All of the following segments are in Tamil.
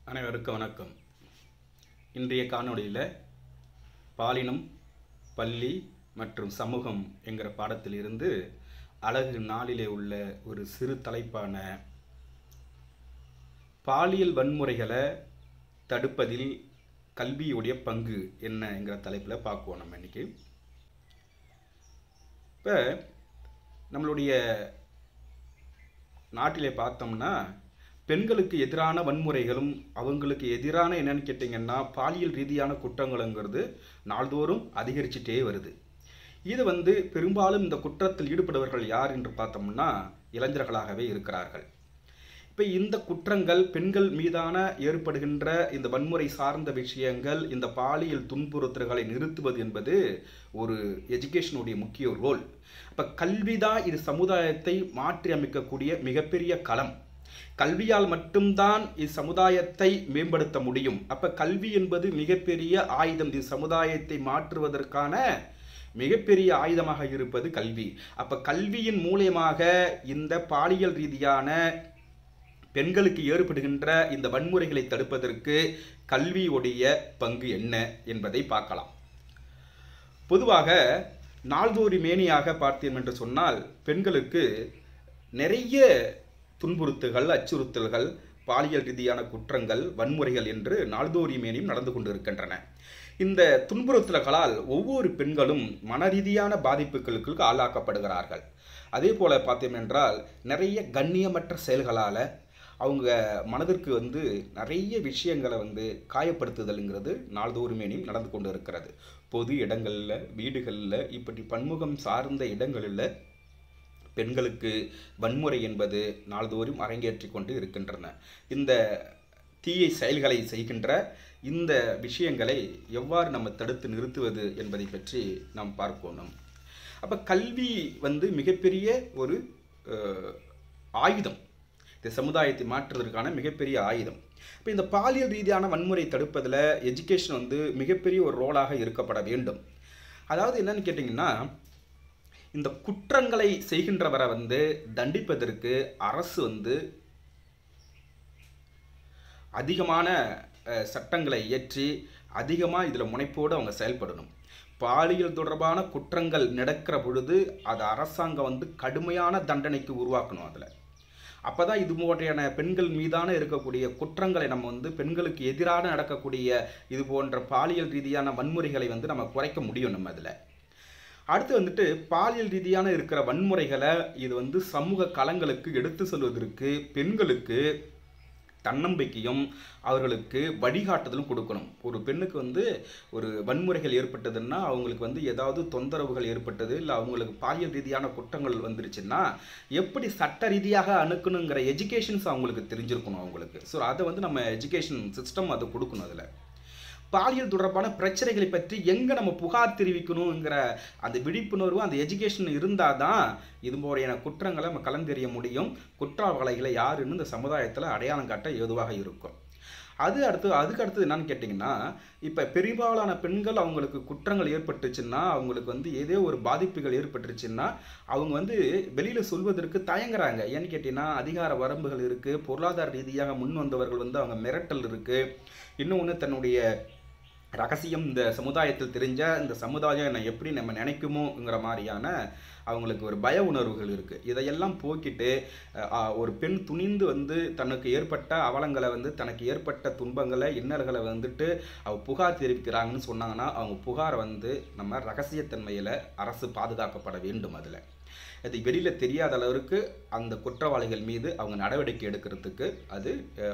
அனைவருக்கும் வணக்கம் இன்றைய காணொளியில் பாலினம் பள்ளி மற்றும் சமூகம் என்கிற பாடத்திலிருந்து அழகு நாளிலே உள்ள ஒரு சிறு தலைப்பான பாலியல் வன்முறைகளை தடுப்பதில் கல்வியுடைய பங்கு என்ன என்கிற தலைப்பில் பார்க்குவோம் நம்ம இன்னைக்கு இப்போ நம்மளுடைய நாட்டிலே பார்த்தோம்னா பெண்களுக்கு எதிரான வன்முறைகளும் அவங்களுக்கு எதிரான என்னன்னு கேட்டிங்கன்னா பாலியல் ரீதியான குற்றங்களுங்கிறது நாள்தோறும் அதிகரிச்சுட்டே வருது இது வந்து பெரும்பாலும் இந்த குற்றத்தில் ஈடுபடுபவர்கள் யார் என்று பார்த்தோம்னா இளைஞர்களாகவே இருக்கிறார்கள் இப்போ இந்த குற்றங்கள் பெண்கள் மீதான ஏற்படுகின்ற இந்த வன்முறை சார்ந்த விஷயங்கள் இந்த பாலியல் துன்புறுத்தல்களை நிறுத்துவது என்பது ஒரு எஜுகேஷனுடைய முக்கிய ரோல் அப்போ கல்வி தான் இது சமுதாயத்தை மாற்றி அமைக்கக்கூடிய மிகப்பெரிய களம் கல்வியால் மட்டும்தான் இச்சமுதாயத்தை மேம்படுத்த முடியும் அப்ப கல்வி என்பது மிகப்பெரிய ஆயுதம் இது சமுதாயத்தை மாற்றுவதற்கான மிகப்பெரிய ஆயுதமாக இருப்பது கல்வி அப்ப கல்வியின் மூலியமாக இந்த பாலியல் ரீதியான பெண்களுக்கு ஏற்படுகின்ற இந்த வன்முறைகளை தடுப்பதற்கு கல்வியுடைய பங்கு என்ன என்பதை பார்க்கலாம் பொதுவாக நாள்தோறி மேனியாக பார்த்தேன் என்று சொன்னால் பெண்களுக்கு நிறைய துன்புறுத்துகள் அச்சுறுத்தல்கள் பாலியல் ரீதியான குற்றங்கள் வன்முறைகள் என்று நாள்தோறி மேனியும் நடந்து கொண்டிருக்கின்றன இந்த துன்புறுத்தல்களால் ஒவ்வொரு பெண்களும் மன ரீதியான பாதிப்புகளுக்கு ஆளாக்கப்படுகிறார்கள் அதே போல பார்த்தோம் என்றால் நிறைய கண்ணியமற்ற செயல்களால் அவங்க மனதிற்கு வந்து நிறைய விஷயங்களை வந்து காயப்படுத்துதல்ங்கிறது நாள்தோறுமேனியும் நடந்து கொண்டு இருக்கிறது பொது இடங்களில் வீடுகளில் இப்படி பன்முகம் சார்ந்த இடங்களில் பெண்களுக்கு வன்முறை என்பது நாள்தோறும் அரங்கேற்றி கொண்டு இருக்கின்றன இந்த தீய செயல்களை செய்கின்ற இந்த விஷயங்களை எவ்வாறு நம்ம தடுத்து நிறுத்துவது என்பதை பற்றி நாம் பார்க்கணும் அப்போ கல்வி வந்து மிகப்பெரிய ஒரு ஆயுதம் இந்த சமுதாயத்தை மாற்றுவதற்கான மிகப்பெரிய ஆயுதம் இப்போ இந்த பாலியல் ரீதியான வன்முறை தடுப்பதில் எஜுகேஷன் வந்து மிகப்பெரிய ஒரு ரோலாக இருக்கப்பட வேண்டும் அதாவது என்னன்னு கேட்டிங்கன்னா இந்த குற்றங்களை செய்கின்றவரை வந்து தண்டிப்பதற்கு அரசு வந்து அதிகமான சட்டங்களை இயற்றி அதிகமாக இதில் முனைப்போடு அவங்க செயல்படணும் பாலியல் தொடர்பான குற்றங்கள் நடக்கிற பொழுது அது அரசாங்கம் வந்து கடுமையான தண்டனைக்கு உருவாக்கணும் அதில் அப்போ தான் இது போன்றையான பெண்கள் மீதான இருக்கக்கூடிய குற்றங்களை நம்ம வந்து பெண்களுக்கு எதிரான நடக்கக்கூடிய இது போன்ற பாலியல் ரீதியான வன்முறைகளை வந்து நம்ம குறைக்க முடியும் நம்ம அதில் அடுத்து வந்துட்டு பாலியல் ரீதியான இருக்கிற வன்முறைகளை இது வந்து சமூக களங்களுக்கு எடுத்து செல்வதற்கு பெண்களுக்கு தன்னம்பிக்கையும் அவர்களுக்கு வழிகாட்டுதலும் கொடுக்கணும் ஒரு பெண்ணுக்கு வந்து ஒரு வன்முறைகள் ஏற்பட்டதுன்னா அவங்களுக்கு வந்து ஏதாவது தொந்தரவுகள் ஏற்பட்டது இல்லை அவங்களுக்கு பாலியல் ரீதியான குற்றங்கள் வந்துருச்சுன்னா எப்படி சட்ட ரீதியாக அணுக்கணுங்கிற எஜுகேஷன்ஸ் அவங்களுக்கு தெரிஞ்சிருக்கணும் அவங்களுக்கு ஸோ அதை வந்து நம்ம எஜுகேஷன் சிஸ்டம் அதை கொடுக்கணும் அதில் பாலியல் தொடர்பான பிரச்சனைகளை பற்றி எங்கே நம்ம புகார் தெரிவிக்கணுங்கிற அந்த விழிப்புணர்வு அந்த எஜுகேஷன் இருந்தால் தான் இது போலையான குற்றங்களை நம்ம கலந்தெறிய முடியும் குற்றவாளிகளை யாருன்னு இந்த சமுதாயத்தில் அடையாளம் காட்ட ஏதுவாக இருக்கும் அது அடுத்து அதுக்கு அடுத்தது என்னன்னு கேட்டிங்கன்னா இப்போ பெரும்பாலான பெண்கள் அவங்களுக்கு குற்றங்கள் ஏற்பட்டுச்சுன்னா அவங்களுக்கு வந்து ஏதோ ஒரு பாதிப்புகள் ஏற்பட்டுருச்சுன்னா அவங்க வந்து வெளியில் சொல்வதற்கு தயங்குறாங்க ஏன்னு கேட்டிங்கன்னா அதிகார வரம்புகள் இருக்குது பொருளாதார ரீதியாக முன் வந்தவர்கள் வந்து அவங்க மிரட்டல் இருக்குது இன்னொன்று தன்னுடைய ரகசியம் இந்த சமுதாயத்தில் தெரிஞ்ச இந்த சமுதாயம் என்ன எப்படி நம்ம நினைக்குமோங்கிற மாதிரியான அவங்களுக்கு ஒரு பய உணர்வுகள் இருக்குது இதையெல்லாம் போக்கிட்டு ஒரு பெண் துணிந்து வந்து தனக்கு ஏற்பட்ட அவலங்களை வந்து தனக்கு ஏற்பட்ட துன்பங்களை இன்னல்களை வந்துட்டு அவ புகார் தெரிவிக்கிறாங்கன்னு சொன்னாங்கன்னா அவங்க புகாரை வந்து நம்ம ரகசியத்தன்மையில் அரசு பாதுகாக்கப்பட வேண்டும் அதில் அது வெளியில் தெரியாத அளவிற்கு அந்த குற்றவாளிகள் மீது அவங்க நடவடிக்கை எடுக்கிறதுக்கு அது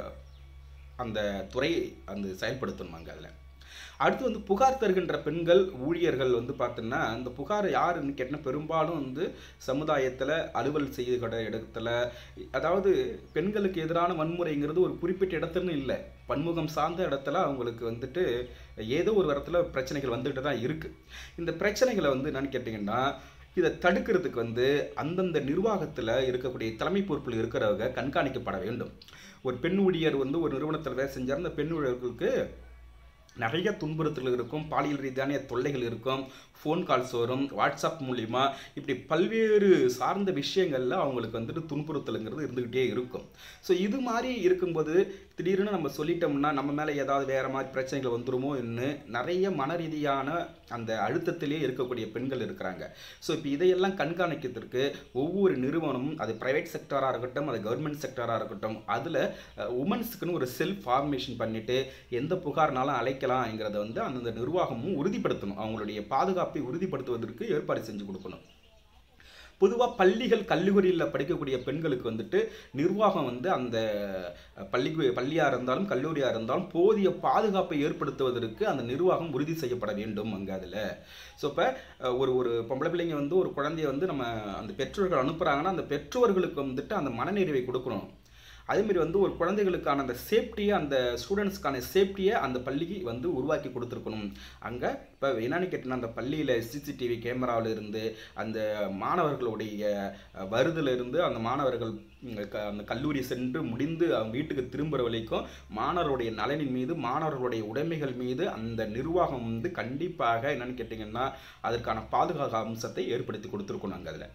அந்த துறை அந்த செயல்படுத்தணுமாங்க அதில் அடுத்து வந்து புகார் தருகின்ற பெண்கள் ஊழியர்கள் வந்து பார்த்தோன்னா இந்த புகார் யாருன்னு கேட்டால் பெரும்பாலும் வந்து சமுதாயத்தில் அலுவல் செய்கிற இடத்துல அதாவது பெண்களுக்கு எதிரான வன்முறைங்கிறது ஒரு குறிப்பிட்ட இடத்துலன்னு இல்லை பன்முகம் சார்ந்த இடத்துல அவங்களுக்கு வந்துட்டு ஏதோ ஒரு இடத்துல பிரச்சனைகள் வந்துட்டு தான் இருக்குது இந்த பிரச்சனைகளை வந்து என்னன்னு கேட்டிங்கன்னா இதை தடுக்கிறதுக்கு வந்து அந்தந்த நிர்வாகத்தில் இருக்கக்கூடிய தலைமை பொறுப்பில் இருக்கிறவங்க கண்காணிக்கப்பட வேண்டும் ஒரு பெண் ஊழியர் வந்து ஒரு நிறுவனத்தில் வேலை செஞ்சார் அந்த பெண் ஊழியர்களுக்கு நிறைய துன்புறுத்தல் இருக்கும் பாலியல் ரீதியான தொல்லைகள் இருக்கும் ஃபோன் கால்ஸ் வரும் வாட்ஸ்அப் மூலிமா இப்படி பல்வேறு சார்ந்த விஷயங்களில் அவங்களுக்கு வந்துட்டு துன்புறுத்தலுங்கிறது இருந்துக்கிட்டே இருக்கும் ஸோ இது மாதிரி இருக்கும்போது திடீர்னு நம்ம சொல்லிட்டோம்னா நம்ம மேலே ஏதாவது வேறு மாதிரி பிரச்சனைகள் வந்துருமோ என்று நிறைய மன ரீதியான அந்த அழுத்தத்திலே இருக்கக்கூடிய பெண்கள் இருக்கிறாங்க ஸோ இப்போ இதையெல்லாம் கண்காணிக்கிறதுக்கு ஒவ்வொரு நிறுவனமும் அது ப்ரைவேட் செக்டராக இருக்கட்டும் அது கவர்மெண்ட் செக்டராக இருக்கட்டும் அதில் உமன்ஸுக்குன்னு ஒரு செல்ஃப் ஃபார்மேஷன் பண்ணிவிட்டு எந்த புகார்னாலும் அழைக்கலாம்ங்கிறத வந்து அந்தந்த நிர்வாகமும் உறுதிப்படுத்தணும் அவங்களுடைய பாதுகாப்பை உறுதிப்படுத்துவதற்கு ஏற்பாடு செஞ்சு கொடுக்கணும் பொதுவாக பள்ளிகள் கல்லூரியில் படிக்கக்கூடிய பெண்களுக்கு வந்துட்டு நிர்வாகம் வந்து அந்த பள்ளி பள்ளியாக இருந்தாலும் கல்லூரியாக இருந்தாலும் போதிய பாதுகாப்பை ஏற்படுத்துவதற்கு அந்த நிர்வாகம் உறுதி செய்யப்பட வேண்டும் அங்கே அதில் ஸோ இப்போ ஒரு ஒரு பொம்பளை பிள்ளைங்க வந்து ஒரு குழந்தைய வந்து நம்ம அந்த பெற்றோர்கள் அனுப்புகிறாங்கன்னா அந்த பெற்றோர்களுக்கு வந்துட்டு அந்த மனநிறைவை கொடுக்கணும் அதேமாரி வந்து ஒரு குழந்தைகளுக்கான அந்த சேஃப்டியை அந்த ஸ்டூடெண்ட்ஸ்க்கான சேஃப்டியை அந்த பள்ளிக்கு வந்து உருவாக்கி கொடுத்துருக்கணும் அங்கே இப்போ என்னன்னு கேட்டிங்கன்னா அந்த பள்ளியில் சிசிடிவி கேமராவில் இருந்து அந்த மாணவர்களுடைய வருதுல இருந்து அந்த மாணவர்கள் அந்த கல்லூரி சென்று முடிந்து அவங்க வீட்டுக்கு திரும்புகிற வரைக்கும் மாணவர்களுடைய நலனின் மீது மாணவர்களுடைய உடைமைகள் மீது அந்த நிர்வாகம் வந்து கண்டிப்பாக என்னன்னு கேட்டிங்கன்னா அதற்கான பாதுகாப்பு அம்சத்தை ஏற்படுத்தி கொடுத்துருக்கணும் அங்கே அதில்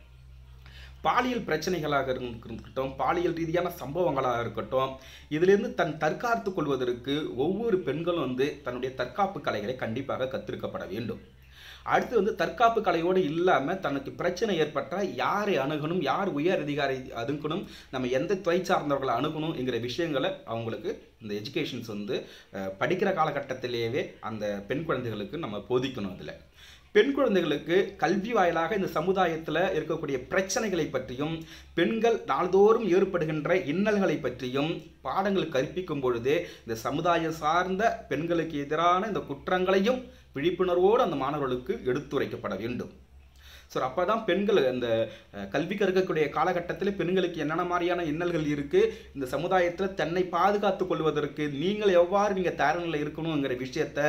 பாலியல் பிரச்சனைகளாக இருக்கட்டும் பாலியல் ரீதியான சம்பவங்களாக இருக்கட்டும் இதிலிருந்து தன் தற்காத்து கொள்வதற்கு ஒவ்வொரு பெண்களும் வந்து தன்னுடைய தற்காப்பு கலைகளை கண்டிப்பாக கத்திருக்கப்பட வேண்டும் அடுத்து வந்து தற்காப்பு கலையோடு இல்லாமல் தனக்கு பிரச்சனை ஏற்பட்டால் யாரை அணுகணும் யார் உயர் அதிகாரி அணுகணும் நம்ம எந்த துறை சார்ந்தவர்களை அணுகணுங்கிற விஷயங்களை அவங்களுக்கு இந்த எஜுகேஷன்ஸ் வந்து படிக்கிற காலகட்டத்திலேயே அந்த பெண் குழந்தைகளுக்கு நம்ம போதிக்கணும் அதில் பெண் குழந்தைகளுக்கு கல்வி வாயிலாக இந்த சமுதாயத்தில் இருக்கக்கூடிய பிரச்சனைகளை பற்றியும் பெண்கள் நாள்தோறும் ஏற்படுகின்ற இன்னல்களை பற்றியும் பாடங்கள் கற்பிக்கும் பொழுதே இந்த சமுதாயம் சார்ந்த பெண்களுக்கு எதிரான இந்த குற்றங்களையும் விழிப்புணர்வோடு அந்த மாணவர்களுக்கு எடுத்துரைக்கப்பட வேண்டும் ஸோ அப்போ தான் பெண்கள் அந்த கல்வி கற்கக்கூடிய காலகட்டத்தில் பெண்களுக்கு என்னென்ன மாதிரியான இன்னல்கள் இருக்குது இந்த சமுதாயத்தில் தன்னை பாதுகாத்து கொள்வதற்கு நீங்கள் எவ்வாறு நீங்கள் தயாரில் இருக்கணுங்கிற விஷயத்த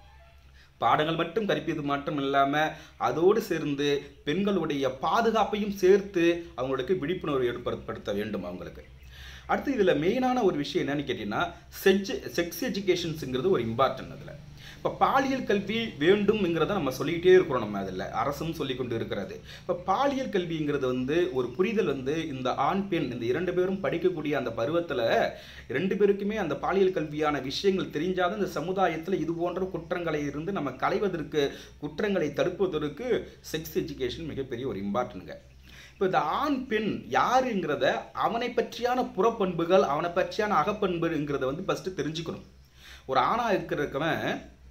பாடங்கள் மட்டும் கற்பிப்பது மட்டும் இல்லாமல் அதோடு சேர்ந்து பெண்களுடைய பாதுகாப்பையும் சேர்த்து அவங்களுக்கு விழிப்புணர்வு ஏற்படுத்த வேண்டும் அவங்களுக்கு அடுத்து இதில் மெயினான ஒரு விஷயம் என்னன்னு கேட்டிங்கன்னா செக்ஸ் செக்ஸ் எஜுகேஷன்ஸுங்கிறது ஒரு இம்பார்ட்டன்ட் அதில் இப்போ பாலியல் கல்வி வேண்டும்ங்கிறத நம்ம சொல்லிக்கிட்டே இருக்கிறோம் நம்ம அதில் அரசும் சொல்லி கொண்டு இருக்கிறது இப்போ பாலியல் கல்விங்கிறது வந்து ஒரு புரிதல் வந்து இந்த ஆண் பெண் இந்த இரண்டு பேரும் படிக்கக்கூடிய அந்த பருவத்தில் ரெண்டு பேருக்குமே அந்த பாலியல் கல்வியான விஷயங்கள் தெரிஞ்சாதான் இந்த சமுதாயத்தில் இது போன்ற குற்றங்களை இருந்து நம்ம களைவதற்கு குற்றங்களை தடுப்பதற்கு செக்ஸ் எஜுகேஷன் மிகப்பெரிய ஒரு இம்பார்ட்டன்ங்க இப்போ இந்த ஆண் பெண் யாருங்கிறத அவனை பற்றியான புறப்பண்புகள் அவனை பற்றியான அகப்பண்புங்கிறத வந்து ஃபஸ்ட்டு தெரிஞ்சுக்கணும் ஒரு ஆணாக இருக்கிறவன்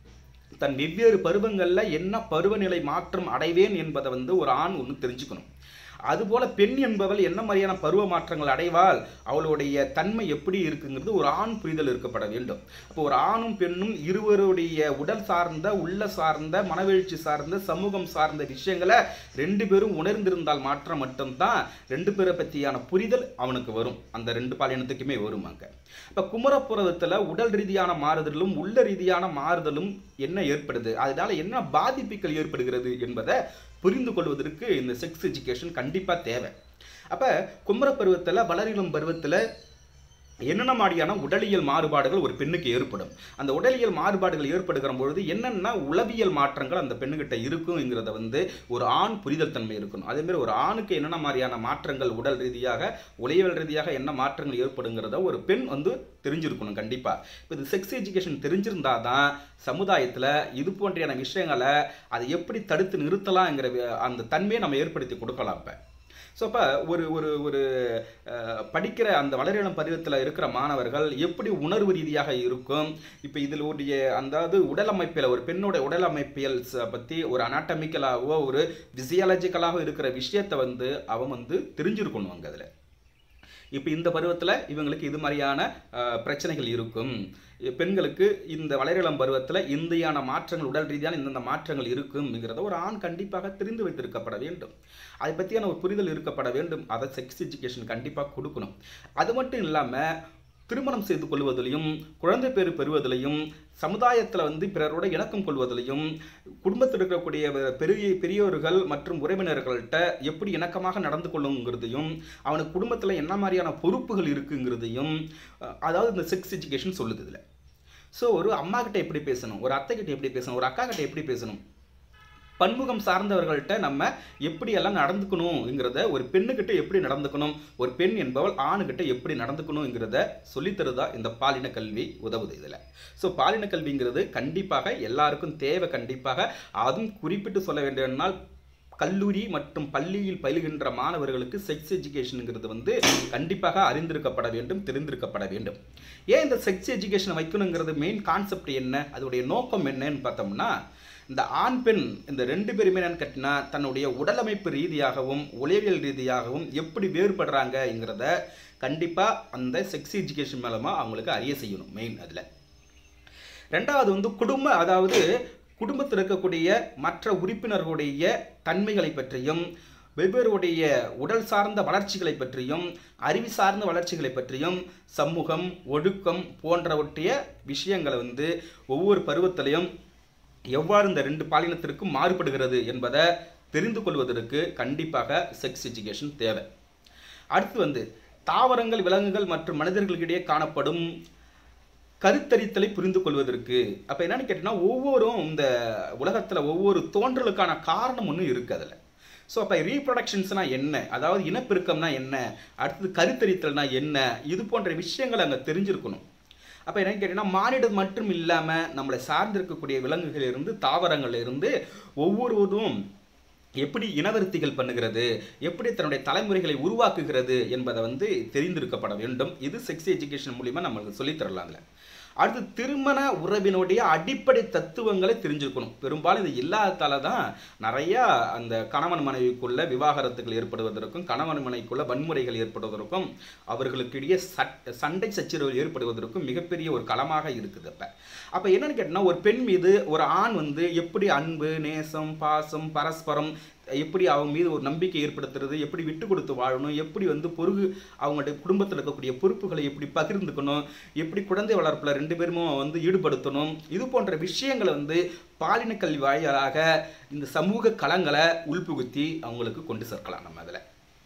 தன் வெவ்வேறு பருவங்களில் என்ன பருவநிலை மாற்றம் அடைவேன் என்பதை வந்து ஒரு ஆண் ஒன்று தெரிஞ்சுக்கணும் அதுபோல பெண் என்பவள் என்ன மாதிரியான பருவ மாற்றங்கள் அடைவாள் அவளுடைய தன்மை எப்படி இருக்குங்கிறது ஒரு ஆண் புரிதல் இருக்கப்பட வேண்டும் அப்போ ஒரு ஆணும் பெண்ணும் இருவருடைய உடல் சார்ந்த உள்ள சார்ந்த மனவெழுச்சி சார்ந்த சமூகம் சார்ந்த விஷயங்களை ரெண்டு பேரும் உணர்ந்திருந்தால் மாற்றம் மட்டும்தான் ரெண்டு பேரை பற்றியான புரிதல் அவனுக்கு வரும் அந்த ரெண்டு பாலினத்துக்குமே வரும் அங்கே இப்போ குமரப்புறத்தில் உடல் ரீதியான மாறுதலும் உள்ள ரீதியான மாறுதலும் என்ன ஏற்படுது அதனால என்ன பாதிப்புகள் ஏற்படுகிறது என்பதை புரிந்து கொள்வதற்கு இந்த செக்ஸ் எஜுகேஷன் கண்டிப்பாக தேவை அப்போ குமர பருவத்தில் வளரிளம் பருவத்தில் என்னென்ன மாதிரியான உடலியல் மாறுபாடுகள் ஒரு பெண்ணுக்கு ஏற்படும் அந்த உடலியல் மாறுபாடுகள் ஏற்படுகிற பொழுது என்னென்ன உளவியல் மாற்றங்கள் அந்த பெண்ணுகிட்ட இருக்குங்கிறத வந்து ஒரு ஆண் புரிதல் தன்மை இருக்கணும் அதேமாதிரி ஒரு ஆணுக்கு என்னென்ன மாதிரியான மாற்றங்கள் உடல் ரீதியாக உளவியல் ரீதியாக என்ன மாற்றங்கள் ஏற்படுங்கிறத ஒரு பெண் வந்து தெரிஞ்சிருக்கணும் கண்டிப்பாக இப்போ இது செக்ஸ் எஜுகேஷன் தெரிஞ்சிருந்தா தான் சமுதாயத்தில் இது போன்றையான விஷயங்களை அதை எப்படி தடுத்து நிறுத்தலாங்கிற அந்த தன்மையை நம்ம ஏற்படுத்தி கொடுக்கலாம் இப்போ ஸோ அப்போ ஒரு ஒரு ஒரு படிக்கிற அந்த வளரிளம் பருவத்தில் இருக்கிற மாணவர்கள் எப்படி உணர்வு ரீதியாக இருக்கும் இப்போ இதில் உடைய அதாவது உடல் அமைப்பியல் ஒரு பெண்ணோட உடல் அமைப்பியல் பற்றி ஒரு அனாட்டமிக்கலாகவோ ஒரு பிசியாலஜிக்கலாக இருக்கிற விஷயத்தை வந்து அவன் வந்து தெரிஞ்சிருக்கணும் அங்கே அதில் இப்போ இந்த பருவத்தில் இவங்களுக்கு இது மாதிரியான பிரச்சனைகள் இருக்கும் பெண்களுக்கு இந்த வளரிளம் பருவத்தில் இந்தியான மாற்றங்கள் உடல் ரீதியான இந்தந்த மாற்றங்கள் இருக்குங்கிறத ஒரு ஆண் கண்டிப்பாக தெரிந்து வைத்திருக்கப்பட வேண்டும் அதை பற்றியான ஒரு புரிதல் இருக்கப்பட வேண்டும் அதை செக்ஸ் எஜுகேஷன் கண்டிப்பாக கொடுக்கணும் அது மட்டும் இல்லாமல் திருமணம் செய்து கொள்வதிலையும் குழந்தை பேறு பெறுவதிலையும் சமுதாயத்தில் வந்து பிறரோட இணக்கம் கொள்வதிலையும் குடும்பத்தில் இருக்கக்கூடிய பெரிய பெரியோர்கள் மற்றும் உறவினர்கள்ட்ட எப்படி இணக்கமாக நடந்து கொள்ளுங்கிறதையும் அவனுக்கு குடும்பத்தில் என்ன மாதிரியான பொறுப்புகள் இருக்குங்கிறதையும் அதாவது இந்த செக்ஸ் எஜுகேஷன் சொல்லுது இதில் ஸோ ஒரு அம்மா கிட்ட எப்படி பேசணும் ஒரு அத்தை கிட்ட எப்படி பேசணும் ஒரு அக்கா கிட்ட எப்படி பேசணும் பன்முகம் சார்ந்தவர்கள்ட்ட நம்ம எப்படியெல்லாம் நடந்துக்கணுங்கிறத ஒரு பெண்ணுக்கிட்ட எப்படி நடந்துக்கணும் ஒரு பெண் என்பவள் ஆணுக்கிட்ட எப்படி நடந்துக்கணுங்கிறத சொல்லித்தருதா இந்த பாலின கல்வி உதவுது இதில் ஸோ பாலின கல்விங்கிறது கண்டிப்பாக எல்லாருக்கும் தேவை கண்டிப்பாக அதுவும் குறிப்பிட்டு சொல்ல வேண்டுமென்றால் கல்லூரி மற்றும் பள்ளியில் பயிலுகின்ற மாணவர்களுக்கு செக்ஸ் எஜுகேஷனுங்கிறது வந்து கண்டிப்பாக அறிந்திருக்கப்பட வேண்டும் தெரிந்திருக்கப்பட வேண்டும் ஏன் இந்த செக்ஸ் எஜுகேஷன் வைக்கணுங்கிறது மெயின் கான்செப்ட் என்ன அதோடைய நோக்கம் என்னன்னு பார்த்தோம்னா இந்த ஆண் பெண் இந்த ரெண்டு பேருமே என்னன்னு கேட்டினா தன்னுடைய உடலமைப்பு ரீதியாகவும் உளவியல் ரீதியாகவும் எப்படி வேறுபடுறாங்கங்கிறத கண்டிப்பாக அந்த செக்ஸ் எஜுகேஷன் மூலமாக அவங்களுக்கு அறிய செய்யணும் மெயின் அதில் ரெண்டாவது வந்து குடும்ப அதாவது குடும்பத்தில் இருக்கக்கூடிய மற்ற உறுப்பினர்களுடைய தன்மைகளை பற்றியும் வெவ்வேறுடைய உடல் சார்ந்த வளர்ச்சிகளை பற்றியும் அறிவு சார்ந்த வளர்ச்சிகளை பற்றியும் சமூகம் ஒழுக்கம் போன்றவற்றைய விஷயங்களை வந்து ஒவ்வொரு பருவத்திலையும் எவ்வாறு இந்த ரெண்டு பாலினத்திற்கும் மாறுபடுகிறது என்பதை தெரிந்து கொள்வதற்கு கண்டிப்பாக செக்ஸ் எஜுகேஷன் தேவை அடுத்து வந்து தாவரங்கள் விலங்குகள் மற்றும் மனிதர்களுக்கிடையே காணப்படும் கருத்தரித்தலை புரிந்து கொள்வதற்கு அப்போ என்னன்னு கேட்டிங்கன்னா ஒவ்வொரும் இந்த உலகத்தில் ஒவ்வொரு தோன்றலுக்கான காரணம் ஒன்று இருக்குது அதில் ஸோ அப்போ ரீப்ரொடக்ஷன்ஸ்னா என்ன அதாவது இனப்பெருக்கம்னா என்ன அடுத்தது கருத்தரித்தல்னா என்ன இது போன்ற விஷயங்களை அங்கே தெரிஞ்சிருக்கணும் அப்போ என்னன்னு கேட்டிங்கன்னா மானிடம் மட்டும் இல்லாமல் நம்மளை சார்ந்திருக்கக்கூடிய விலங்குகளிலிருந்து தாவரங்களிலிருந்து ஒவ்வொருவரும் எப்படி இனவருத்திகள் பண்ணுகிறது எப்படி தன்னுடைய தலைமுறைகளை உருவாக்குகிறது என்பதை வந்து தெரிந்திருக்கப்பட வேண்டும் இது செக்ஸ் எஜுகேஷன் மூலிமா நம்மளுக்கு சொல்லித் தரலாம்ல அடுத்து திருமண உறவினுடைய அடிப்படை தத்துவங்களை தெரிஞ்சிருக்கணும் பெரும்பாலும் இது இல்லாததால தான் நிறையா அந்த கணவன் மனைவிக்குள்ள விவாகரத்துகள் ஏற்படுவதற்கும் கணவன் மனைவிக்குள்ள வன்முறைகள் ஏற்படுவதற்கும் அவர்களுக்கிடையே சட் சண்டை சச்சரவுகள் ஏற்படுவதற்கும் மிகப்பெரிய ஒரு களமாக இருக்குது அப்போ அப்போ என்னன்னு கேட்டிங்கன்னா ஒரு பெண் மீது ஒரு ஆண் வந்து எப்படி அன்பு நேசம் பாசம் பரஸ்பரம் எப்படி அவங்க மீது ஒரு நம்பிக்கை ஏற்படுத்துறது எப்படி விட்டு கொடுத்து வாழணும் எப்படி வந்து பொறுகு அவங்களுடைய குடும்பத்தில் இருக்கக்கூடிய பொறுப்புகளை எப்படி பகிர்ந்துக்கணும் எப்படி குழந்தை வளர்ப்பில் ரெண்டு பேருமே வந்து ஈடுபடுத்தணும் இது போன்ற விஷயங்களை வந்து பாலின கல்வி வாயிலாக இந்த சமூக களங்களை உள்புகுத்தி அவங்களுக்கு கொண்டு சேர்க்கலாம் நம்ம அதில்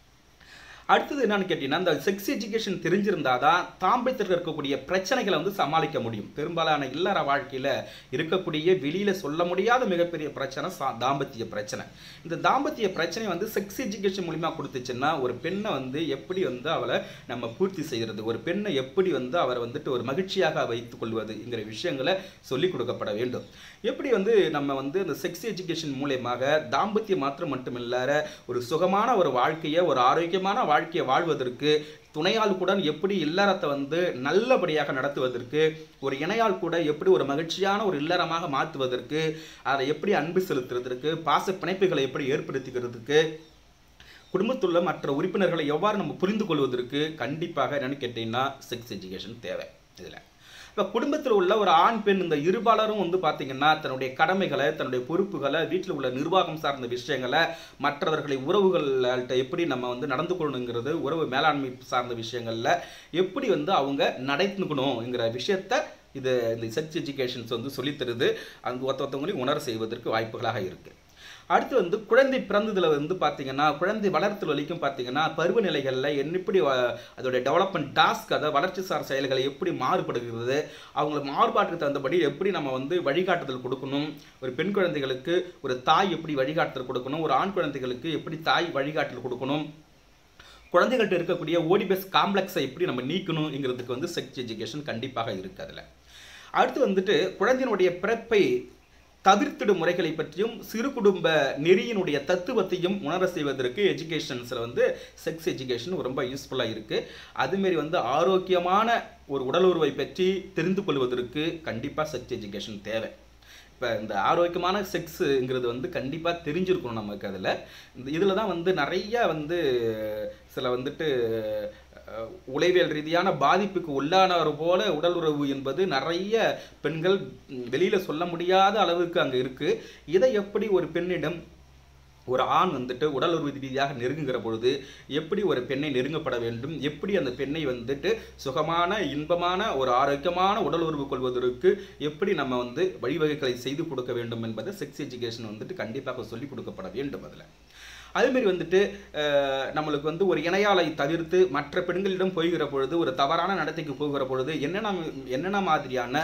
அடுத்தது என்னன்னு கேட்டிங்கன்னா இந்த செக்ஸ் எஜுகேஷன் தெரிஞ்சிருந்தாதான் தாம்பத்திற்கு இருக்கக்கூடிய பிரச்சனைகளை வந்து சமாளிக்க முடியும் பெரும்பாலான இல்லற வாழ்க்கையில் இருக்கக்கூடிய வெளியில் சொல்ல முடியாத மிகப்பெரிய பிரச்சனை சா தாம்பத்திய பிரச்சனை இந்த தாம்பத்திய பிரச்சனை வந்து செக்ஸ் எஜுகேஷன் மூலிமா கொடுத்துச்சுன்னா ஒரு பெண்ணை வந்து எப்படி வந்து அவளை நம்ம பூர்த்தி செய்கிறது ஒரு பெண்ணை எப்படி வந்து அவரை வந்துட்டு ஒரு மகிழ்ச்சியாக வைத்துக் கொள்வதுங்கிற விஷயங்களை சொல்லிக் கொடுக்கப்பட வேண்டும் எப்படி வந்து நம்ம வந்து இந்த செக்ஸ் எஜுகேஷன் மூலியமாக தாம்பத்திய மாத்திரம் மட்டுமில்லாத ஒரு சுகமான ஒரு வாழ்க்கையை ஒரு ஆரோக்கியமான வாழ்க்கையை வாழ்வதற்கு துணையால் கூட எப்படி இல்லறத்தை வந்து நல்லபடியாக நடத்துவதற்கு ஒரு இணையால் கூட எப்படி ஒரு மகிழ்ச்சியான ஒரு இல்லறமாக மாற்றுவதற்கு அதை எப்படி அன்பு செலுத்துறதற்கு பாச பிணைப்புகளை எப்படி ஏற்படுத்திக்கிறதுக்கு குடும்பத்துள்ள மற்ற உறுப்பினர்களை எவ்வாறு நம்ம புரிந்து கொள்வதற்கு கண்டிப்பாக என்னன்னு கேட்டிங்கன்னா செக்ஸ் எஜுகேஷன் தேவை இதில் இப்போ குடும்பத்தில் உள்ள ஒரு ஆண் பெண் இந்த இருபாலரும் வந்து பார்த்தீங்கன்னா தன்னுடைய கடமைகளை தன்னுடைய பொறுப்புகளை வீட்டில் உள்ள நிர்வாகம் சார்ந்த விஷயங்களை மற்றவர்களை உறவுகள்கிட்ட எப்படி நம்ம வந்து நடந்து கொள்ளணுங்கிறது உறவு மேலாண்மை சார்ந்த விஷயங்களில் எப்படி வந்து அவங்க நடந்துக்கணுங்கிற விஷயத்த இது இந்த செக்ஸ் எஜுகேஷன்ஸ் வந்து சொல்லித்தருது அந்த ஒருத்த ஒருத்தவங்களையும் உணர செய்வதற்கு வாய்ப்புகளாக இருக்குது அடுத்து வந்து குழந்தை பிறந்ததில் வந்து பார்த்தீங்கன்னா குழந்தை வளர்த்தல் வரைக்கும் பார்த்தீங்கன்னா பருவநிலைகளில் எப்படி வ- அதோடைய டெவலப்மெண்ட் டாஸ்க் அதை வளர்ச்சி சார் செயல்களை எப்படி மாறுபடுகிறது அவங்கள மாறுபாட்டுக்கு தகுந்தபடி எப்படி நம்ம வந்து வழிகாட்டுதல் கொடுக்கணும் ஒரு பெண் குழந்தைகளுக்கு ஒரு தாய் எப்படி வழிகாட்டுதல் கொடுக்கணும் ஒரு ஆண் குழந்தைகளுக்கு எப்படி தாய் வழிகாட்டுதல் கொடுக்கணும் குழந்தைகள்கிட்ட இருக்கக்கூடிய ஓடிபஸ் காம்ப்ளெக்ஸை எப்படி நம்ம நீக்கணுங்கிறதுக்கு வந்து செக்ஸ் எஜுகேஷன் கண்டிப்பாக இருக்கு அதில் அடுத்து வந்துட்டு குழந்தையினுடைய பிறப்பை தவிர்த்திடும் முறைகளை பற்றியும் சிறு குடும்ப நெறியினுடைய தத்துவத்தையும் உணர செய்வதற்கு எஜுகேஷன்ஸில் வந்து செக்ஸ் எஜுகேஷன் ரொம்ப யூஸ்ஃபுல்லாக இருக்குது அதுமாரி வந்து ஆரோக்கியமான ஒரு உடலுறவை பற்றி தெரிந்து கொள்வதற்கு கண்டிப்பாக செக்ஸ் எஜுகேஷன் தேவை இப்போ இந்த ஆரோக்கியமான செக்ஸுங்கிறது வந்து கண்டிப்பாக தெரிஞ்சிருக்கணும் நமக்கு அதில் இந்த இதில் தான் வந்து நிறைய வந்து சில வந்துட்டு அஹ், உளவியல் ரீதியான பாதிப்புக்கு உள்ளானவர் போல உடல் உறவு என்பது நிறைய பெண்கள் வெளியில் சொல்ல முடியாத அளவுக்கு அங்கே இருக்குது இதை எப்படி ஒரு பெண்ணிடம் ஒரு ஆண் வந்துட்டு உடல் உறவு ரீதியாக நெருங்குகிற பொழுது எப்படி ஒரு பெண்ணை நெருங்கப்பட வேண்டும் எப்படி அந்த பெண்ணை வந்துட்டு சுகமான இன்பமான ஒரு ஆரோக்கியமான உடல் உறவு கொள்வதற்கு எப்படி நம்ம வந்து வழிவகைகளை செய்து கொடுக்க வேண்டும் என்பதை செக்ஸ் எஜுகேஷன் வந்துட்டு கண்டிப்பாக சொல்லிக் கொடுக்கப்பட வேண்டும் அதில் அதேமாரி வந்துட்டு அஹ், நம்மளுக்கு வந்து ஒரு இணையாளை தவிர்த்து மற்ற பெண்களிடம் போகிற பொழுது ஒரு தவறான நடத்தைக்கு போகிற பொழுது என்னென்ன என்னென்ன மாதிரியான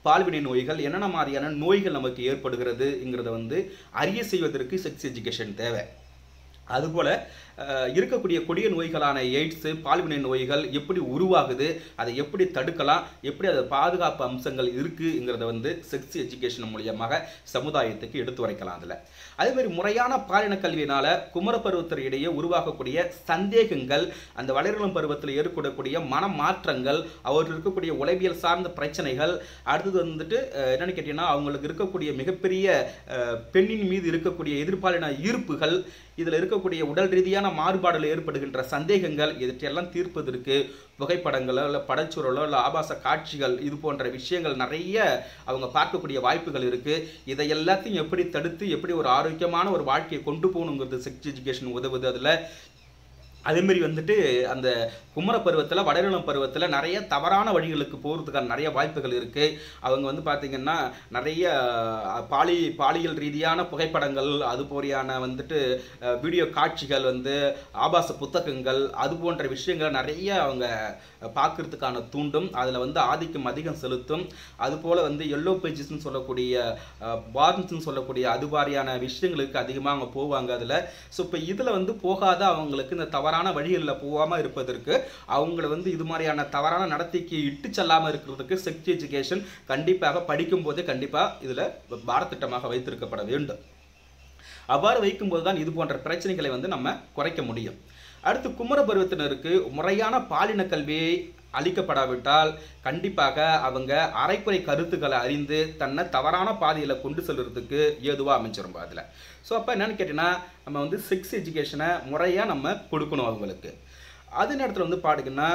பால்வினை நோய்கள் என்னென்ன மாதிரியான நோய்கள் நமக்கு ஏற்படுகிறதுங்கிறத வந்து அறிய செய்வதற்கு செக்ஸ் எஜுகேஷன் தேவை அதுபோல் அஹ், இருக்கக்கூடிய கொடிய நோய்களான எய்ட்ஸு பால்வினை நோய்கள் எப்படி உருவாகுது அதை எப்படி தடுக்கலாம் எப்படி அதை பாதுகாப்பு அம்சங்கள் இருக்குங்கிறத வந்து செக்ஸ் எஜுகேஷன் மூலியமாக சமுதாயத்துக்கு எடுத்து உரைக்கலாம் அதில் அதேமாதிரி முறையான பாலின கல்வியினால குமர பருவத்தினிடையே உருவாகக்கூடிய சந்தேகங்கள் அந்த வளரிளம் பருவத்தில் ஏற்படக்கூடிய மன மாற்றங்கள் அவருக்கு இருக்கக்கூடிய உளவியல் சார்ந்த பிரச்சனைகள் அடுத்தது வந்துட்டு அஹ், என்னன்னு கேட்டீங்கன்னா அவங்களுக்கு இருக்கக்கூடிய மிகப்பெரிய அஹ், பெண்ணின் மீது இருக்கக்கூடிய எதிர்பாலின ஈர்ப்புகள் இதில் இருக்கக்கூடிய உடல் ரீதியான மாறுபாடுகள் ஏற்படுகின்ற சந்தேகங்கள் இவற்றையெல்லாம் தீர்ப்பதற்கு புகைப்படங்களோ இல்லை படச்சுரலோ இல்லை ஆபாச காட்சிகள் இது போன்ற விஷயங்கள் நிறைய அவங்க பார்க்கக்கூடிய வாய்ப்புகள் இருக்குது இதை எல்லாத்தையும் எப்படி தடுத்து எப்படி ஒரு ஆரோக்கியமான ஒரு வாழ்க்கையை கொண்டு போகணுங்கிறது செக்ஸ் எஜுகேஷன் உதவுது அதில் அதேமாரி வந்துட்டு அந்த குமர பருவத்தில் வடநிலம் பருவத்தில் நிறைய தவறான வழிகளுக்கு போகிறதுக்கான நிறைய வாய்ப்புகள் இருக்குது அவங்க வந்து பார்த்திங்கன்னா நிறைய அஹ், பாலி பாலியல் ரீதியான புகைப்படங்கள் அது போறியான வந்துட்டு அஹ், வீடியோ காட்சிகள் வந்து ஆபாச புத்தகங்கள் அது போன்ற விஷயங்களை நிறைய அவங்க பார்க்கறதுக்கான தூண்டும் அதில் வந்து ஆதிக்கம் அதிகம் செலுத்தும் அதுபோல் வந்து எல்லோ பேஜஸ்ன்னு சொல்லக்கூடிய பார்ன்ஸ்னு சொல்லக்கூடிய அது மாதிரியான விஷயங்களுக்கு அதிகமாக அவங்க போவாங்க அதில் ஸோ இப்போ இதில் வந்து போகாத அவங்களுக்கு இந்த தவறான வழிகளில் போகாமல் இருப்பதற்கு அவங்கள வந்து இது மாதிரியான தவறான நடத்தைக்கு இட்டு செல்லாமல் இருக்கிறதுக்கு செக்ஸ் எஜுகேஷன் கண்டிப்பாக படிக்கும் போதே கண்டிப்பாக இதில் பாரத்திட்டமாக வைத்திருக்கப்பட வேண்டும் அவ்வாறு வைக்கும்போது தான் இது போன்ற பிரச்சனைகளை வந்து நம்ம குறைக்க முடியும் அடுத்து குமர பருவத்தினருக்கு முறையான பாலின கல்வியை அளிக்கப்படாவிட்டால் கண்டிப்பாக அவங்க அரைக்குறை கருத்துக்களை அறிந்து தன்னை தவறான பாதையில் கொண்டு செல்றதுக்கு ஏதுவாக அமைச்சிரும் அதில் ஸோ அப்போ என்னன்னு கேட்டிங்கன்னா நம்ம வந்து செக்ஸ் எஜுகேஷனை முறையாக நம்ம கொடுக்கணும் அவங்களுக்கு அதே நேரத்தில் வந்து பாடுங்கன்னா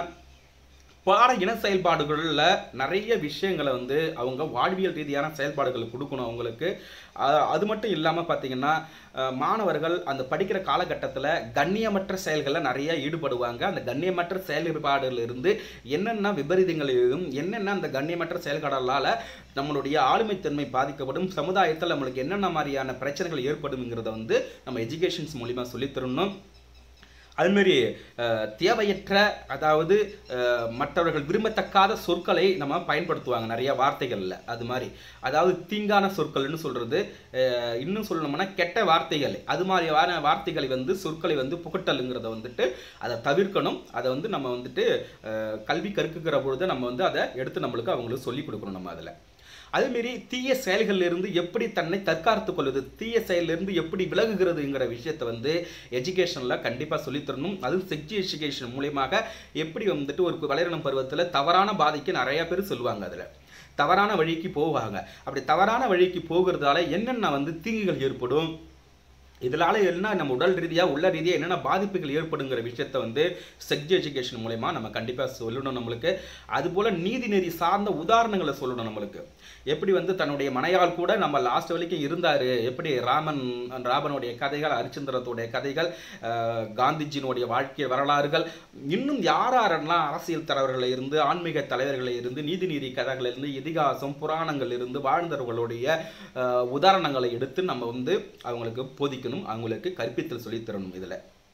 பாட இன செயல்பாடுகளில் நிறைய விஷயங்களை வந்து அவங்க வாழ்வியல் ரீதியான செயல்பாடுகள் கொடுக்கணும் அவங்களுக்கு அ- அது மட்டும் இல்லாமல் பார்த்தீங்கன்னா அஹ், மாணவர்கள் அந்த படிக்கிற காலகட்டத்தில் கண்ணியமற்ற செயல்களில் நிறைய ஈடுபடுவாங்க அந்த கண்ணியமற்ற செயல்பாடுகளிலிருந்து என்னென்ன விபரீதங்கள் எழுதும் என்னென்ன அந்த கண்ணியமற்ற செயல்பாடுகளால் நம்மளுடைய ஆளுமைத்தன்மை பாதிக்கப்படும் சமுதாயத்தில் நம்மளுக்கு என்னென்ன மாதிரியான பிரச்சனைகள் ஏற்படும்ங்கிறத வந்து நம்ம எஜுகேஷன்ஸ் மூலிமா சொல்லித்தரணும் அதுமாரி அஹ், தேவையற்ற அதாவது அஹ், மற்றவர்கள் விரும்பத்தக்காத சொற்களை நம்ம பயன்படுத்துவாங்க நிறைய வார்த்தைகளில் அது மாதிரி அதாவது தீங்கான சொற்கள்னு சொல்கிறது இன்னும் சொல்லணும்னா கெட்ட வார்த்தைகள் அது மாதிரியான வார்த்தைகளை வந்து சொற்களை வந்து புகட்டலுங்கிறத வந்துட்டு அதை தவிர்க்கணும் அதை வந்து நம்ம வந்துட்டு அஹ், கல்வி கற்குகிற பொழுது நம்ம வந்து அதை எடுத்து நம்மளுக்கு அவங்களுக்கு சொல்லிக் கொடுக்கணும் நம்ம அதில் அதேமாரி தீய செயல்களில் இருந்து எப்படி தன்னை தற்காத்துக் கொள்வது தீய செயலிலிருந்து எப்படி விலகுகிறதுங்கிற விஷயத்தை வந்து எஜுகேஷனில் கண்டிப்பாக சொல்லித்தரணும் அதுவும் செக்ஸ் எஜுகேஷன் மூலியமாக எப்படி வந்துட்டு ஒரு வளரினம் பருவத்தில் தவறான பாதைக்கு நிறைய பேர் சொல்லுவாங்க அதில் தவறான வழிக்கு போவாங்க அப்படி தவறான வழிக்கு போகிறதால என்னென்ன வந்து தீங்குகள் ஏற்படும் இதனால என்ன நம்ம உடல் ரீதியாக உள்ள ரீதியாக என்னென்ன பாதிப்புகள் ஏற்படுங்கிற விஷயத்த வந்து செக்ஸ் எஜுகேஷன் மூலயமா நம்ம கண்டிப்பாக சொல்லணும் நம்மளுக்கு அதுபோல் நீதிநெறி சார்ந்த உதாரணங்களை சொல்லணும் நம்மளுக்கு எப்படி வந்து தன்னுடைய மனையால் கூட நம்ம லாஸ்ட் வரைக்கும் இருந்தார் எப்படி ராமன் ராமனுடைய கதைகள் ஹரிச்சந்திரத்துடைய கதைகள் அஹ், காந்திஜியினுடைய வாழ்க்கை வரலாறுகள் இன்னும் யார் யாரெல்லாம் அரசியல் தலைவர்களில் இருந்து ஆன்மீக தலைவர்களில் இருந்து நீதிநீதி கதைகளில் இருந்து இதிகாசம் புராணங்கள் இருந்து வாழ்ந்தவர்களுடைய அஹ், உதாரணங்களை எடுத்து நம்ம வந்து அவங்களுக்கு போதிக்கணும் அவங்களுக்கு கற்பித்தல் சொல்லித் தரணும் இதில்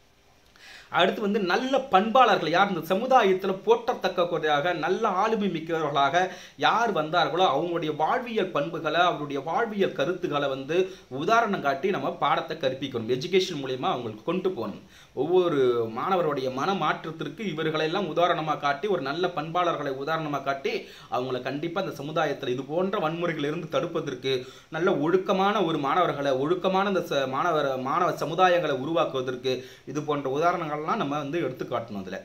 அடுத்து வந்து நல்ல பண்பாளர்கள் யார் இந்த சமுதாயத்தில் போற்றத்தக்கக்கூடியதாக நல்ல ஆளுமை மிக்கவர்களாக யார் வந்தார்களோ அவங்களுடைய வாழ்வியல் பண்புகளை அவருடைய வாழ்வியல் கருத்துக்களை வந்து உதாரணம் காட்டி நம்ம பாடத்தை கற்பிக்கணும் எஜுகேஷன் மூலியமா அவங்களுக்கு கொண்டு போகணும் ஒவ்வொரு மாணவருடைய மன மாற்றத்திற்கு இவர்களெல்லாம் உதாரணமாக காட்டி ஒரு நல்ல பண்பாளர்களை உதாரணமாக காட்டி அவங்கள கண்டிப்பாக இந்த சமுதாயத்தில் இது போன்ற வன்முறைகளிலிருந்து தடுப்பதற்கு நல்ல ஒழுக்கமான ஒரு மாணவர்களை ஒழுக்கமான இந்த ச- மாணவர் மாணவ சமுதாயங்களை உருவாக்குவதற்கு இது போன்ற உதாரணங்கள்லாம் நம்ம வந்து எடுத்து காட்டணும் அதில்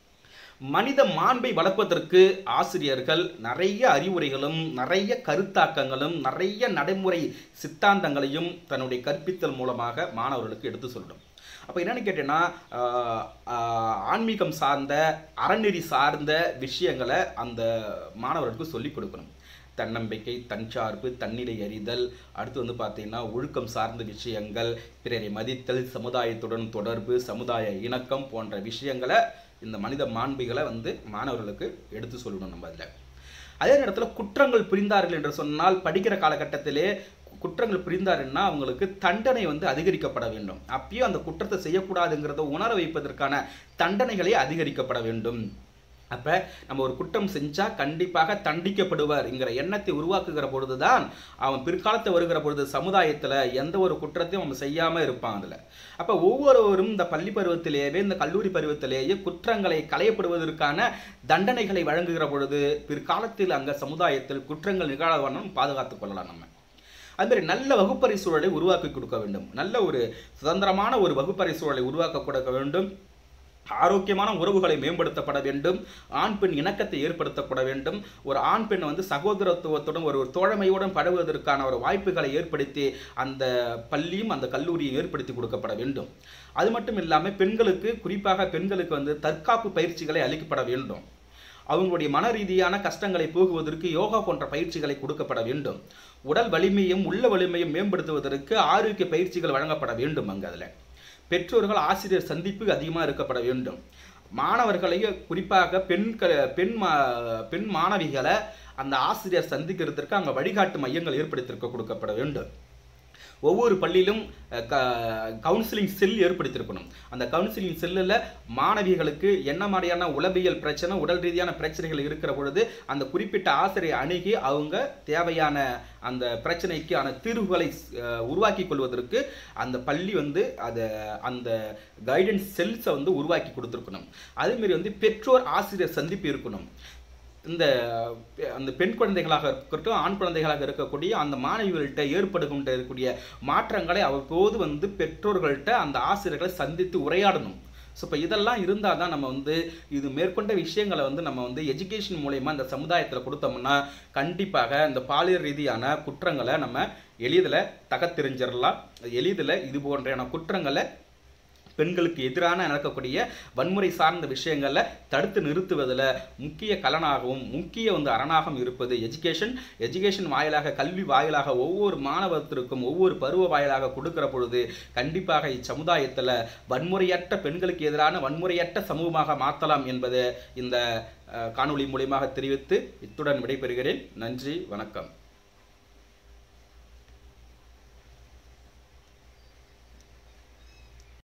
மனித மாண்பை வளர்ப்பதற்கு ஆசிரியர்கள் நிறைய அறிவுரைகளும் நிறைய கருத்தாக்கங்களும் நிறைய நடைமுறை சித்தாந்தங்களையும் தன்னுடைய கற்பித்தல் மூலமாக மாணவர்களுக்கு எடுத்து சொல்லணும் அப்போ என்னன்னு கேட்டீங்கன்னா ஆஹ், ஆஹ், ஆன்மீகம் சார்ந்த அறநெறி சார்ந்த விஷயங்களை அந்த மாணவர்களுக்கு சொல்லிக் கொடுக்கணும் தன்னம்பிக்கை தன்சார்பு தன்னிலை அறிதல் அடுத்து வந்து பார்த்தீங்கன்னா ஒழுக்கம் சார்ந்த விஷயங்கள் பிறரை மதித்தல் சமுதாயத்துடன் தொடர்பு சமுதாய இணக்கம் போன்ற விஷயங்களை இந்த மனித மாண்புகளை வந்து மாணவர்களுக்கு எடுத்து சொல்லணும் நம்ம அதில் அதே நேரத்தில் குற்றங்கள் புரிந்தார்கள் என்று சொன்னால் படிக்கிற காலகட்டத்திலே குற்றங்கள் புரிந்தாருன்னா அவங்களுக்கு தண்டனை வந்து அதிகரிக்கப்பட வேண்டும் அப்பயும் அந்த குற்றத்தை செய்யக்கூடாதுங்கிறத உணர வைப்பதற்கான தண்டனைகளே அதிகரிக்கப்பட வேண்டும் அப்போ நம்ம ஒரு குற்றம் செஞ்சால் கண்டிப்பாக தண்டிக்கப்படுவார்ங்கிற எண்ணத்தை உருவாக்குகிற பொழுது தான் அவன் பிற்காலத்தில் வருகிற பொழுது சமுதாயத்தில் எந்த ஒரு குற்றத்தையும் அவன் செய்யாமல் இருப்பான் அதில் அப்போ ஒவ்வொருவரும் இந்த பள்ளி பருவத்திலேயே இந்த கல்லூரி பருவத்திலேயே குற்றங்களை களையப்படுவதற்கான தண்டனைகளை வழங்குகிற பொழுது பிற்காலத்தில் அங்கே சமுதாயத்தில் குற்றங்கள் நிகழவண்ணம் பாதுகாத்துக் கொள்ளலாம் நம்ம அதுமாதிரி நல்ல வகுப்பறை சூழலை உருவாக்கி கொடுக்க வேண்டும் நல்ல ஒரு சுதந்திரமான ஒரு வகுப்பறை சூழலை உருவாக்க கொடுக்க வேண்டும் ஆரோக்கியமான உறவுகளை மேம்படுத்தப்பட வேண்டும் ஆண் பெண் இணக்கத்தை ஏற்படுத்தப்பட வேண்டும் ஒரு ஆண் பெண் வந்து சகோதரத்துவத்துடன் ஒரு ஒரு தோழமையுடன் பழகுவதற்கான ஒரு வாய்ப்புகளை ஏற்படுத்தி அந்த பள்ளியும் அந்த கல்லூரியும் ஏற்படுத்தி கொடுக்கப்பட வேண்டும் அது மட்டும் இல்லாமல் பெண்களுக்கு குறிப்பாக பெண்களுக்கு வந்து தற்காப்பு பயிற்சிகளை அளிக்கப்பட வேண்டும் அவங்களுடைய மன ரீதியான கஷ்டங்களை போகுவதற்கு யோகா போன்ற பயிற்சிகளை கொடுக்கப்பட வேண்டும் உடல் வலிமையும் உள்ள வலிமையும் மேம்படுத்துவதற்கு ஆரோக்கிய பயிற்சிகள் வழங்கப்பட வேண்டும் அங்கே அதில் பெற்றோர்கள் ஆசிரியர் சந்திப்பு அதிகமாக இருக்கப்பட வேண்டும் மாணவர்களை குறிப்பாக பெண் க பெண் மா பெண் மாணவிகளை அந்த ஆசிரியர் சந்திக்கிறதுக்கு அங்கே வழிகாட்டு மையங்கள் ஏற்படுத்தியிருக்க கொடுக்கப்பட வேண்டும் ஒவ்வொரு பள்ளியிலும் கவுன்சிலிங் செல் ஏற்படுத்தியிருக்கணும் அந்த கவுன்சிலிங் செல்லில் மாணவிகளுக்கு என்ன மாதிரியான உளவியல் பிரச்சனை உடல் ரீதியான பிரச்சனைகள் இருக்கிற பொழுது அந்த குறிப்பிட்ட ஆசிரியரை அணுகி அவங்க தேவையான அந்த பிரச்சனைக்கான தீர்வுகளை அஹ், உருவாக்கி கொள்வதற்கு அந்த பள்ளி வந்து அதை அந்த கைடன்ஸ் செல்ஸை வந்து உருவாக்கி கொடுத்துருக்கணும் அதேமாரி வந்து பெற்றோர் ஆசிரியர் சந்திப்பு இருக்கணும் இந்த பெ- அந்த பெண் குழந்தைகளாக இருக்கட்டும் ஆண் குழந்தைகளாக இருக்கக்கூடிய அந்த மாணவிகள்கிட்ட ஏற்படுகின்ற இருக்கக்கூடிய மாற்றங்களை அவ்வப்போது வந்து பெற்றோர்கள்ட்ட அந்த ஆசிரியர்களை சந்தித்து உரையாடணும் ஸோ இப்போ இதெல்லாம் இருந்தால் தான் நம்ம வந்து இது மேற்கொண்ட விஷயங்களை வந்து நம்ம வந்து எஜுகேஷன் மூலயமா இந்த சமுதாயத்தில் கொடுத்தோம்னா கண்டிப்பாக இந்த பாலியல் ரீதியான குற்றங்களை நம்ம எளிதில் தகத்தெறிஞ்சிடலாம் எளிதில் இது போன்றான குற்றங்களை பெண்களுக்கு எதிரான நடக்கக்கூடிய வன்முறை சார்ந்த விஷயங்களை தடுத்து நிறுத்துவதில் முக்கிய கலனாகவும் முக்கிய வந்து அரணாகவும் இருப்பது எஜுகேஷன் எஜுகேஷன் வாயிலாக கல்வி வாயிலாக ஒவ்வொரு மாணவத்திற்கும் ஒவ்வொரு பருவ வாயிலாக கொடுக்கிற பொழுது கண்டிப்பாக இச்சமுதாயத்தில் வன்முறையற்ற பெண்களுக்கு எதிரான வன்முறையற்ற சமூகமாக மாற்றலாம் என்பதை இந்த அஹ், காணொளி மூலியமாக தெரிவித்து இத்துடன் விடைபெறுகிறேன் நன்றி வணக்கம்